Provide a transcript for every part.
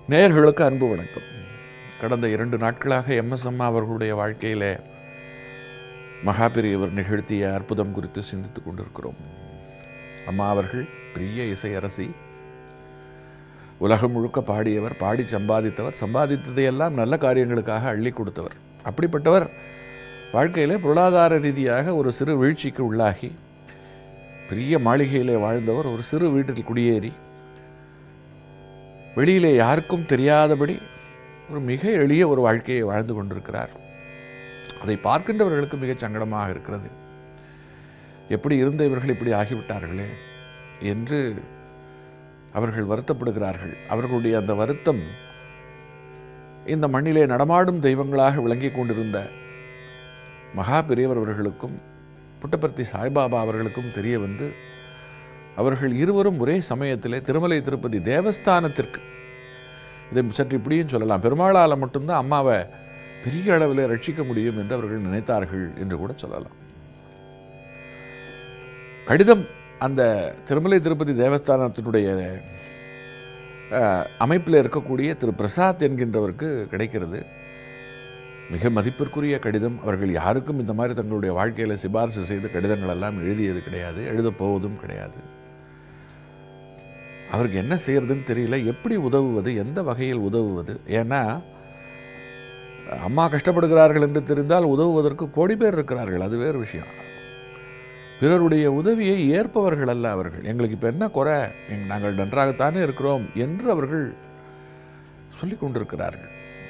நேயர்களுக்கு அன்பு வணக்கம் கடந்த இரண்டு நாட்களாக எம்எஸ் அம்மா அவர்களுடைய வாழ்க்கையிலே மகாபெரியவர் நிகழ்த்திய அற்புதம் குறித்து சிந்தித்துக் கொண்டிருக்கிறோம் அம்மா அவர்கள் பெரிய இசையரசி உலகம் முழுக்க பாடியவர் பாடி சம்பாதித்தவர் சம்பாதித்ததையெல்லாம் நல்ல காரியங்களுக்காக அள்ளி கொடுத்தவர் அப்படிப்பட்டவர் வாழ்க்கையிலே பொருளாதார ரீதியாக ஒரு சிறு வீழ்ச்சிக்கு உள்ளாகி பெரிய மாளிகையிலே வாழ்ந்தவர் ஒரு சிறு வீட்டில் குடியேறி வெளியிலே யாருக்கும் தெரியாதபடி ஒரு மிக எளிய ஒரு வாழ்க்கையை வாழ்ந்து கொண்டிருக்கிறார் அதை பார்க்கின்றவர்களுக்கு மிகச் சங்கடமாக இருக்கிறது எப்படி இருந்த இவர்கள் இப்படி ஆகிவிட்டார்களே என்று அவர்கள் வருத்தப்படுகிறார்கள் அவர்களுடைய அந்த வருத்தம் இந்த மண்ணிலே நடமாடும் தெய்வங்களாக விளங்கிக் கொண்டிருந்த மகா பெரியவர் அவர்களுக்கும் புட்டபர்த்தி சாய்பாபா அவர்களுக்கும் தெரிய வந்து அவர்கள் இருவரும் ஒரே சமயத்திலே திருமலை திருப்பதி தேவஸ்தானத்திற்கு இதை சற்று இப்படியும் சொல்லலாம் பெருமாளால் மட்டும்தான் அம்மாவை பெரிய அளவில் ரட்சிக்க முடியும் என்று அவர்கள் நினைத்தார்கள் என்று கூட சொல்லலாம் கடிதம் அந்த திருமலை திருப்பதி தேவஸ்தானத்தினுடைய அமைப்பில் இருக்கக்கூடிய திரு பிரசாத் என்கின்றவருக்கு கிடைக்கிறது மிக மதிப்பிற்குரிய கடிதம் அவர்கள் யாருக்கும் இந்த மாதிரி தங்களுடைய வாழ்க்கையில் சிபாரிசு செய்து கடிதங்கள் எல்லாம் எழுதியது கிடையாது எழுதப் போவதும் கிடையாது அவருக்கு என்ன செய்யறதுன்னு தெரியல எப்படி உதவுவது எந்த வகையில் உதவுவது ஏன்னா அம்மா கஷ்டப்படுகிறார்கள் என்று தெரிந்தால் உதவுவதற்கு கோடி பேர் இருக்கிறார்கள் அது வேறு விஷயம் பிறருடைய உதவியை ஏற்பவர்கள் அல்ல அவர்கள் எங்களுக்கு இப்போ என்ன குறை எங் நாங்கள் நன்றாகத்தானே இருக்கிறோம் என்று அவர்கள் சொல்லிக் கொண்டிருக்கிறார்கள்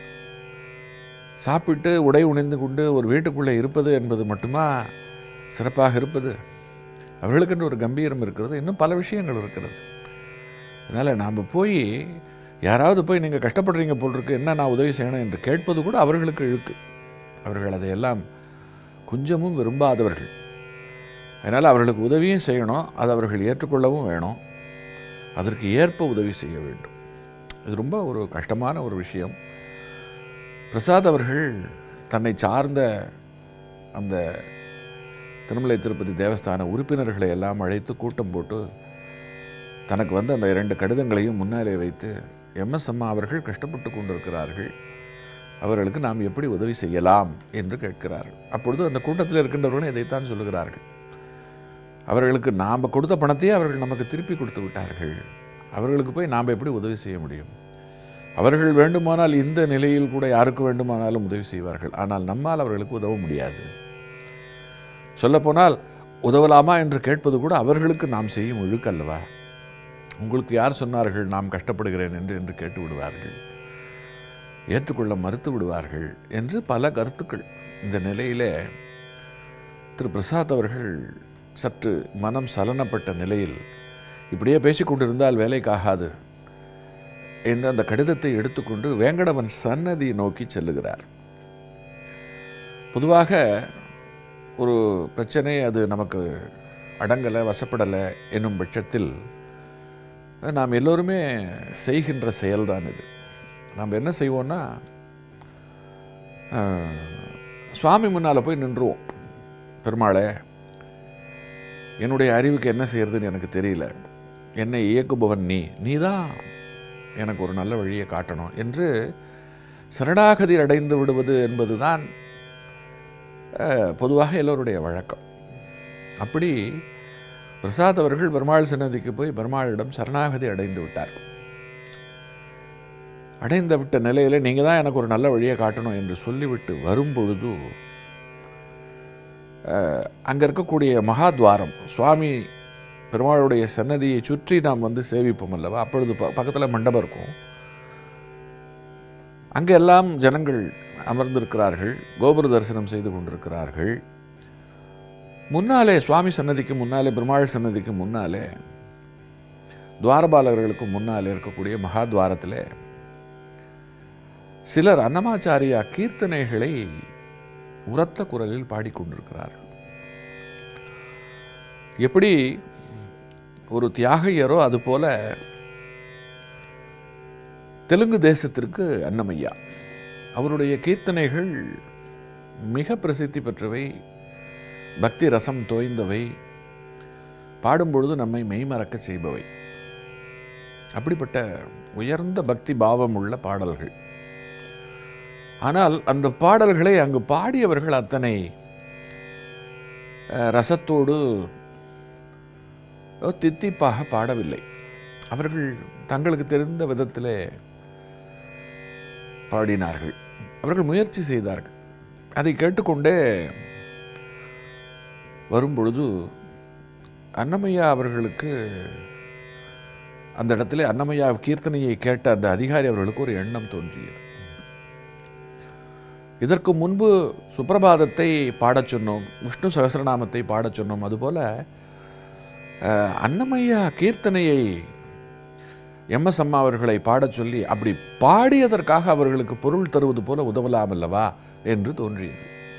சாப்பிட்டு உடை உணைந்து கொண்டு ஒரு வீட்டுக்குள்ளே இருப்பது என்பது மட்டுமா சிறப்பாக இருப்பது அவர்களுக்கென்று ஒரு கம்பீரம் இருக்கிறது இன்னும் பல விஷயங்கள் இருக்கிறது அதனால் நாம் போய் யாராவது போய் நீங்கள் கஷ்டப்படுறீங்க போல் இருக்கு என்ன நான் உதவி செய்யணும் என்று கேட்பது கூட அவர்களுக்கு இழுக்கு அவர்கள் அதையெல்லாம் கொஞ்சமும் விரும்பாதவர்கள் அதனால் அவர்களுக்கு உதவியும் செய்யணும் அதை அவர்கள் ஏற்றுக்கொள்ளவும் வேணும் அதற்கு ஏற்ப உதவி செய்ய வேண்டும் இது ரொம்ப ஒரு கஷ்டமான ஒரு விஷயம் பிரசாத் அவர்கள் தன்னை சார்ந்த அந்த திருமலை திருப்பதி தேவஸ்தான உறுப்பினர்களை எல்லாம் அழைத்து கூட்டம் போட்டு தனக்கு வந்து அந்த இரண்டு கடிதங்களையும் முன்னாலே வைத்து எம்எஸ் அம்மா அவர்கள் கஷ்டப்பட்டு கொண்டிருக்கிறார்கள் அவர்களுக்கு நாம் எப்படி உதவி செய்யலாம் என்று கேட்கிறார்கள் அப்பொழுது அந்த கூட்டத்தில் இருக்கின்றவர்களும் இதைத்தான் சொல்லுகிறார்கள் அவர்களுக்கு நாம் கொடுத்த பணத்தையே அவர்கள் நமக்கு திருப்பி கொடுத்து விட்டார்கள் அவர்களுக்கு போய் நாம் எப்படி உதவி செய்ய முடியும் அவர்கள் வேண்டுமானால் இந்த நிலையில் கூட யாருக்கு வேண்டுமானாலும் உதவி செய்வார்கள் ஆனால் நம்மால் அவர்களுக்கு உதவ முடியாது சொல்லப்போனால் உதவலாமா என்று கேட்பது கூட அவர்களுக்கு நாம் செய்யும் ஒழுக்கல்லவா உங்களுக்கு யார் சொன்னார்கள் நாம் கஷ்டப்படுகிறேன் என்று என்று கேட்டு விடுவார்கள் ஏற்றுக்கொள்ள மறுத்து விடுவார்கள் என்று பல கருத்துக்கள் இந்த நிலையிலே திரு பிரசாத் அவர்கள் சற்று மனம் சலனப்பட்ட நிலையில் இப்படியே பேசிக்கொண்டிருந்தால் வேலைக்காகாது என்று அந்த கடிதத்தை எடுத்துக்கொண்டு வேங்கடவன் சன்னதி நோக்கி செல்லுகிறார் பொதுவாக ஒரு பிரச்சனை அது நமக்கு அடங்கலை வசப்படலை என்னும் பட்சத்தில் நாம் எல்லோருமே செய்கின்ற செயல்தான் இது நாம் என்ன செய்வோம்னா சுவாமி முன்னால் போய் நின்றுவோம் பெருமாளே என்னுடைய அறிவுக்கு என்ன செய்யறதுன்னு எனக்கு தெரியல என்னை இயக்குபவன் நீ நீ தான் எனக்கு ஒரு நல்ல வழியை காட்டணும் என்று சரணாகதி அடைந்து விடுவது என்பதுதான் பொதுவாக எல்லோருடைய வழக்கம் அப்படி பிரசாத் அவர்கள் பெருமாள் சன்னதிக்கு போய் பெருமாளிடம் சரணாகதி அடைந்து விட்டார் அடைந்து விட்ட நிலையில் நீங்கள் தான் எனக்கு ஒரு நல்ல வழியை காட்டணும் என்று சொல்லிவிட்டு வரும்பொழுது அங்கே இருக்கக்கூடிய மகாத்வாரம் சுவாமி பெருமாளுடைய சன்னதியை சுற்றி நாம் வந்து சேவிப்போம் அல்லவா அப்பொழுது ப பக்கத்தில் மண்டபம் இருக்கும் அங்கே எல்லாம் ஜனங்கள் அமர்ந்திருக்கிறார்கள் கோபுர தரிசனம் செய்து கொண்டிருக்கிறார்கள் முன்னாலே சுவாமி சன்னதிக்கு முன்னாலே பெருமாள் சன்னதிக்கு முன்னாலே துவாரபாலகர்களுக்கு முன்னாலே இருக்கக்கூடிய மகாத்வாரத்தில் சிலர் அன்னமாச்சாரியா கீர்த்தனைகளை உரத்த குரலில் பாடிக்கொண்டிருக்கிறார்கள் எப்படி ஒரு தியாகையரோ அதுபோல தெலுங்கு தேசத்திற்கு அன்னமையா அவருடைய கீர்த்தனைகள் மிக பிரசித்தி பெற்றவை பக்தி ரசம் தோய்ந்தவை பாடும்பொழுது நம்மை மெய்மறக்க செய்பவை அப்படிப்பட்ட உயர்ந்த பக்தி பாவம் உள்ள பாடல்கள் ஆனால் அந்த பாடல்களை அங்கு பாடியவர்கள் அத்தனை அஹ், ரசத்தோடு அஹ், தித்திப்பாக பாடவில்லை அவர்கள் தங்களுக்கு தெரிந்த விதத்திலே பாடினார்கள் அவர்கள் முயற்சி செய்தார்கள் அதை கேட்டுக்கொண்டே வரும்பொழுது அன்னமையா அவர்களுக்கு அந்த இடத்துல அன்னமையா கீர்த்தனையை கேட்ட அந்த அதிகாரி அவர்களுக்கு ஒரு எண்ணம் தோன்றியது இதற்கு முன்பு சுப்பிரபாதத்தை பாடச் சொன்னோம் விஷ்ணு சகசிரநாமத்தை பாடச் சொன்னோம் அதுபோல அஹ், அன்னமையா கீர்த்தனையை எம் எஸ் அம்மா அவர்களை பாடச் சொல்லி அப்படி பாடியதற்காக அவர்களுக்கு பொருள் தருவது போல உதவலாம் அல்லவா என்று தோன்றியது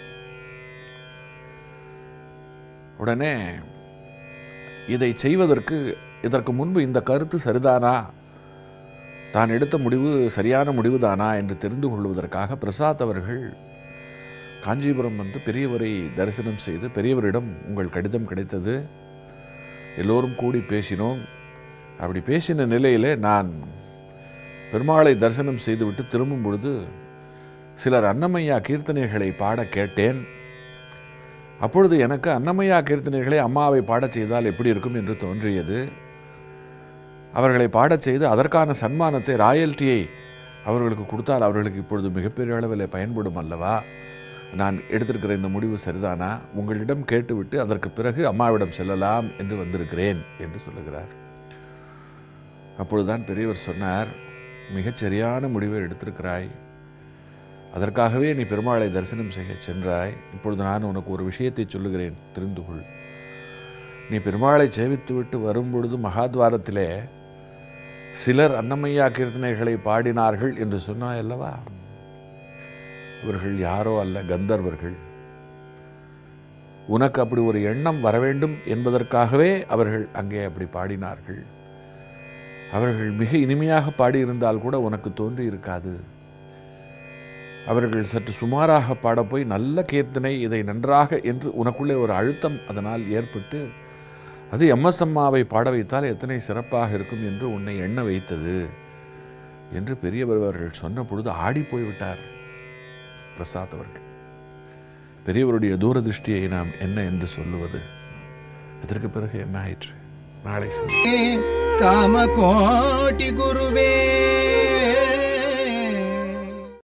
உடனே இதை செய்வதற்கு இதற்கு முன்பு இந்த கருத்து சரிதானா தான் எடுத்த முடிவு சரியான முடிவுதானா என்று தெரிந்து கொள்வதற்காக பிரசாத் அவர்கள் காஞ்சிபுரம் வந்து பெரியவரை தரிசனம் செய்து பெரியவரிடம் உங்கள் கடிதம் கிடைத்தது எல்லோரும் கூடி பேசினோம் அப்படி பேசின நிலையிலே நான் பெருமாளை தரிசனம் செய்துவிட்டு திரும்பும் பொழுது சிலர் அன்னமையா கீர்த்தனைகளை பாட கேட்டேன் அப்பொழுது எனக்கு அன்னமையா கீர்த்தனைகளை அம்மாவை பாடச் செய்தால் எப்படி இருக்கும் என்று தோன்றியது அவர்களை பாடச் செய்து அதற்கான சன்மானத்தை ராயல்ட்டியை அவர்களுக்கு கொடுத்தால் அவர்களுக்கு இப்பொழுது மிகப்பெரிய அளவில் பயன்படும் அல்லவா நான் எடுத்திருக்கிற இந்த முடிவு சரிதானா உங்களிடம் கேட்டுவிட்டு அதற்கு பிறகு அம்மாவிடம் செல்லலாம் என்று வந்திருக்கிறேன் என்று சொல்லுகிறார் அப்பொழுதுதான் பெரியவர் சொன்னார் மிகச் சரியான முடிவை எடுத்திருக்கிறாய் அதற்காகவே நீ பெருமாளை தரிசனம் செய்ய சென்றாய் இப்பொழுது நான் உனக்கு ஒரு விஷயத்தை சொல்லுகிறேன் தெரிந்து கொள் நீ பெருமாளை சேவித்துவிட்டு வரும்பொழுது மகாத்வாரத்திலே சிலர் அன்னமையா கீர்த்தனைகளை பாடினார்கள் என்று சொன்னாய் அல்லவா இவர்கள் யாரோ அல்ல கந்தர்வர்கள் உனக்கு அப்படி ஒரு எண்ணம் வர வேண்டும் என்பதற்காகவே அவர்கள் அங்கே அப்படி பாடினார்கள் அவர்கள் மிக இனிமையாக பாடியிருந்தால் கூட உனக்கு தோன்றி இருக்காது அவர்கள் சற்று சுமாராக பாடப்போய் நல்ல கீர்த்தனை இதை நன்றாக என்று உனக்குள்ளே ஒரு அழுத்தம் அதனால் ஏற்பட்டு அது எம்எஸ் அம்மாவை பாட வைத்தால் எத்தனை சிறப்பாக இருக்கும் என்று உன்னை எண்ண வைத்தது என்று பெரியவர் அவர்கள் சொன்ன பொழுது ஆடி போய்விட்டார் பிரசாத் அவர்கள் பெரியவருடைய தூரதிருஷ்டியை நாம் என்ன என்று சொல்லுவது இதற்கு பிறகு என்ன ஆயிற்று நாளை சந்திப்போம். ಕಾಮಕೋಟಿ ಗುರುವೇ